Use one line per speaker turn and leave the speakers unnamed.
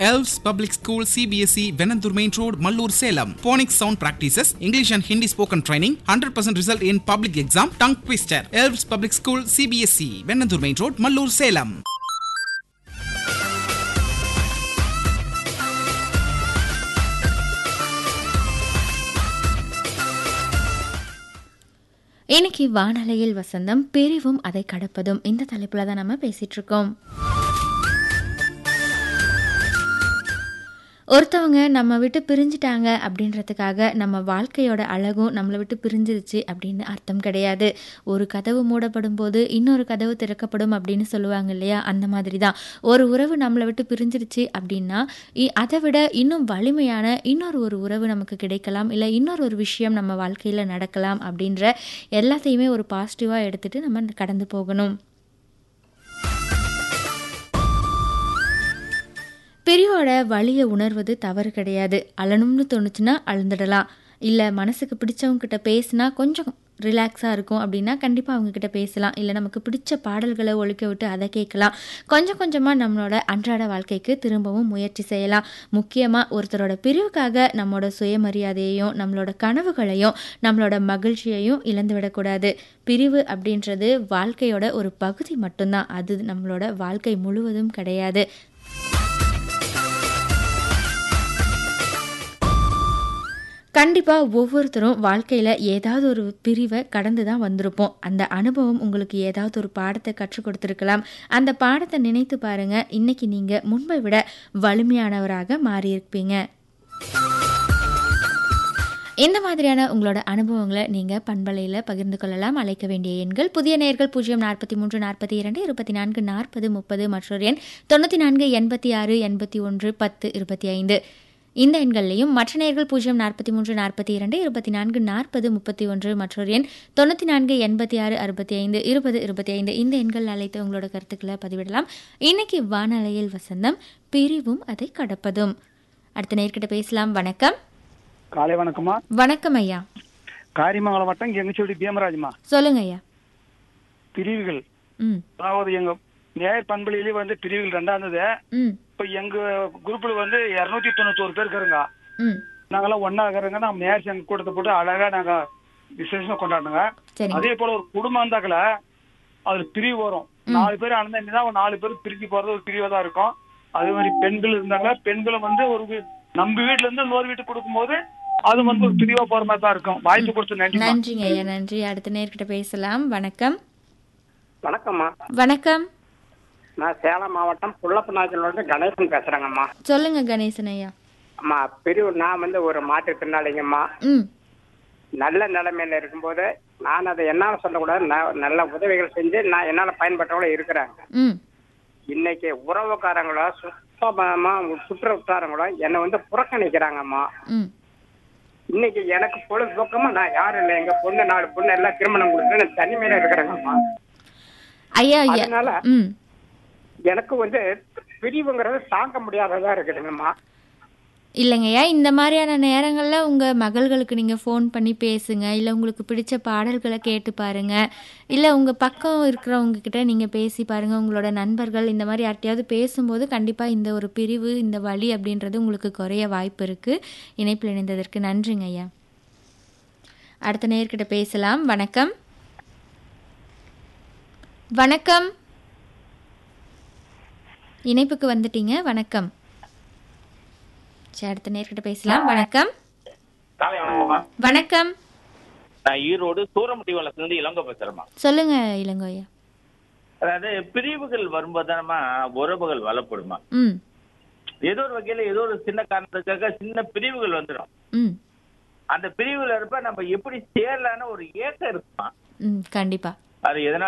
Elves Public School CBSE Venandur Main Road, Mallur, Salem. Phonics sound practices, English and Hindi spoken training, 100% result in public exam, tongue twister. Elves Public School CBSE Venandur Main Road, Mallur, Salem.
இன்னைக்கு வானலையில் வசந்தம் பிரிவும் அதை கடப்பதும் இந்த தலைப்புல தான் நம்ம பேசிட்டு இருக்கோம் ஒருத்தவங்க நம்ம விட்டு பிரிஞ்சிட்டாங்க அப்படின்றதுக்காக நம்ம வாழ்க்கையோட அழகும் நம்மளை விட்டு பிரிஞ்சிருச்சு அப்படின்னு அர்த்தம் கிடையாது ஒரு கதவு மூடப்படும் போது இன்னொரு கதவு திறக்கப்படும் அப்படின்னு சொல்லுவாங்க இல்லையா அந்த மாதிரி தான் ஒரு உறவு நம்மளை விட்டு பிரிஞ்சிருச்சு அப்படின்னா இ- அதை விட இன்னும் வலிமையான இன்னொரு ஒரு உறவு நமக்கு கிடைக்கலாம் இல்லை இன்னொரு ஒரு விஷயம் நம்ம வாழ்க்கையில் நடக்கலாம் அப்படின்ற எல்லாத்தையுமே ஒரு பாசிட்டிவாக எடுத்துட்டு நம்ம கடந்து போகணும் பெரியோட வலியை உணர்வது தவறு கிடையாது அழணும்னு தோணுச்சுன்னா அழுந்துடலாம் இல்லை மனசுக்கு பிடிச்சவங்க கிட்ட பேசினா கொஞ்சம் ரிலாக்ஸாக இருக்கும் அப்படின்னா கண்டிப்பாக அவங்க கிட்ட பேசலாம் இல்லை நமக்கு பிடிச்ச பாடல்களை ஒழிக்க விட்டு அதை கேட்கலாம் கொஞ்சம் கொஞ்சமாக நம்மளோட அன்றாட வாழ்க்கைக்கு திரும்பவும் முயற்சி செய்யலாம் முக்கியமாக ஒருத்தரோட பிரிவுக்காக நம்மளோட சுயமரியாதையையும் நம்மளோட கனவுகளையும் நம்மளோட மகிழ்ச்சியையும் இழந்து விடக்கூடாது பிரிவு அப்படின்றது வாழ்க்கையோட ஒரு பகுதி மட்டும்தான் அது நம்மளோட வாழ்க்கை முழுவதும் கிடையாது கண்டிப்பாக ஒவ்வொருத்தரும் வாழ்க்கையில் ஏதாவது ஒரு பிரிவை கடந்து தான் வந்திருப்போம் அந்த அனுபவம் உங்களுக்கு ஏதாவது ஒரு பாடத்தை கற்றுக் கொடுத்துருக்கலாம் அந்த பாடத்தை நினைத்து பாருங்க இன்னைக்கு நீங்கள் முன்பை விட வலிமையானவராக மாறியிருப்பீங்க இந்த மாதிரியான உங்களோட அனுபவங்களை நீங்கள் பண்பலையில் பகிர்ந்து கொள்ளலாம் அழைக்க வேண்டிய எண்கள் புதிய நேர்கள் பூஜ்ஜியம் நாற்பத்தி மூன்று நாற்பத்தி இரண்டு இருபத்தி நான்கு நாற்பது முப்பது மற்றொரு எண் தொண்ணூற்றி நான்கு எண்பத்தி ஆறு எண்பத்தி ஒன்று பத்து இருபத்தி ஐந்து இந்த எண்கள்லையும் மற்ற நேர்கள் பூஜ்ஜியம் நாற்பத்தி மூன்று நாற்பத்தி இரண்டு இருபத்தி நான்கு நாற்பது முப்பத்தி ஒன்று மற்றொரு எண் தொண்ணூற்றி நான்கு எண்பத்தி ஆறு அறுபத்தி ஐந்து இருபது இருபத்தி ஐந்து இந்த எண்கள் அழைத்து உங்களோட கருத்துக்களை பதிவிடலாம் இன்னைக்கு வானலையில் வசந்தம் பிரிவும் அதை கடப்பதும் அடுத்த நேர்கிட்ட பேசலாம் வணக்கம்
காலை வணக்கம்மா
வணக்கம் ஐயா
காரிமங்கலம் வட்டம் எங்கச்சோடி பீமராஜ்மா
சொல்லுங்க ஐயா
பிரிவுகள்
ம்
அதாவது எங்க நேர் பண்பலையிலே வந்து பிரிவுகள் ரெண்டாந்தது
ம்
இப்ப எங்க குரூப்ல வந்து இருநூத்தி தொண்ணூத்தோரு பேர் இருக்கிறோங்க
ம்
நாங்கெல்லாம் ஒன்னா இருக்கிறோங்க நாங்க நேர் சங்க கூட்டத்தை போட்டு அழகா நாங்க விசேஷமா கொண்டாடுங்க
சரிங்க
அதே போல ஒரு குடும்பம் இருந்தாக்கல அதுல பிரிவு வரும் நாலு பேர் அனந்தா ஒரு நாலு பேர் பிரிஞ்சு போறது ஒரு பிரிவா தான் இருக்கும் அதே மாதிரி பெண்கள் இருந்தாங்க பெண்களை வந்து ஒரு வீ- நம்ம வீட்டுல இருந்து இன்னொரு வீட்டுக்கு கொடுக்கும்போது அது வந்து ஒரு பிரிவா போற மாதிரி தான் இருக்கும் வாய்ப்பு கொடுத்து நன்றி
நன்றிங்க ஐயா நன்றி அடுத்த நேர்கிட்ட பேசலாம் வணக்கம்
வணக்கம்மா
வணக்கம்
நான் சேலம் மாவட்டம் புள்ளப்பநாச்சிலிருந்து கணேசன் பேசுறேங்கம்மா
சொல்லுங்க கணேசன் ஐயா
அம்மா பிரிவு நான் வந்து ஒரு மாற்றுத்திறனாளிங்கம்மா
ம்
நல்ல நிலைமையில இருக்கும்போது நான் அதை என்னால சொல்லக்கூடாது நான் நல்ல உதவிகள் செஞ்சு நான் என்னால பயன்பட்டவங்கள இருக்கிறாங்க
ம்
இன்னைக்கு உறவுக்காரங்களோ சுத்தமா சுற்றுவட்டாரங்களோ என்னை வந்து புறக்கணிக்கிறாங்கம்மா
ம்
இன்னைக்கு எனக்கு பொழுதுபோக்கமா நான் யாரும் இல்லை எங்க பொண்ணு நாலு பொண்ணு எல்லாம் திருமணம் கொடுத்து நான் தனிமையில இருக்கிறேங்கம்மா
ஐயா ஐயா
அதனால
ம்
எனக்கு வந்து பிரிவுங்கிறது தாங்க முடியாததா இருக்குதுங்கம்மா
இல்லைங்கய்யா இந்த மாதிரியான நேரங்களில் உங்கள் மகள்களுக்கு நீங்கள் ஃபோன் பண்ணி பேசுங்க இல்லை உங்களுக்கு பிடிச்ச பாடல்களை கேட்டு பாருங்க இல்லை உங்கள் பக்கம் இருக்கிறவங்க கிட்ட நீங்கள் பேசி பாருங்க உங்களோட நண்பர்கள் இந்த மாதிரி யார்ட்டையாவது பேசும்போது கண்டிப்பாக இந்த ஒரு பிரிவு இந்த வலி அப்படின்றது உங்களுக்கு குறைய வாய்ப்பு இருக்குது இணைப்பில் இணைந்ததற்கு நன்றிங்க ஐயா அடுத்த நேர்கிட்ட பேசலாம் வணக்கம் வணக்கம் இணைப்புக்கு வந்துட்டீங்க வணக்கம் சரி அடுத்த நேர்கிட்ட பேசலாம் வணக்கம்
காலை வணக்கம்மா
வணக்கம்
நான் ஈரோடு சூரமுட்டி வளத்துல இளங்கோ பேசுறேம்மா
சொல்லுங்க இளங்கோயா
அதாவது பிரிவுகள் வரும்போது தானம்மா உறவுகள் வளப்படுமா
ம்
ஏதோ ஒரு வகையில ஏதோ ஒரு சின்ன காரணத்துக்காக சின்ன பிரிவுகள் வந்துடும்
ம்
அந்த பிரிவுல இருப்ப நம்ம எப்படி சேரலான்னு ஒரு ஏக்கம் இருக்குமா
ம் கண்டிப்பா
அது எதனால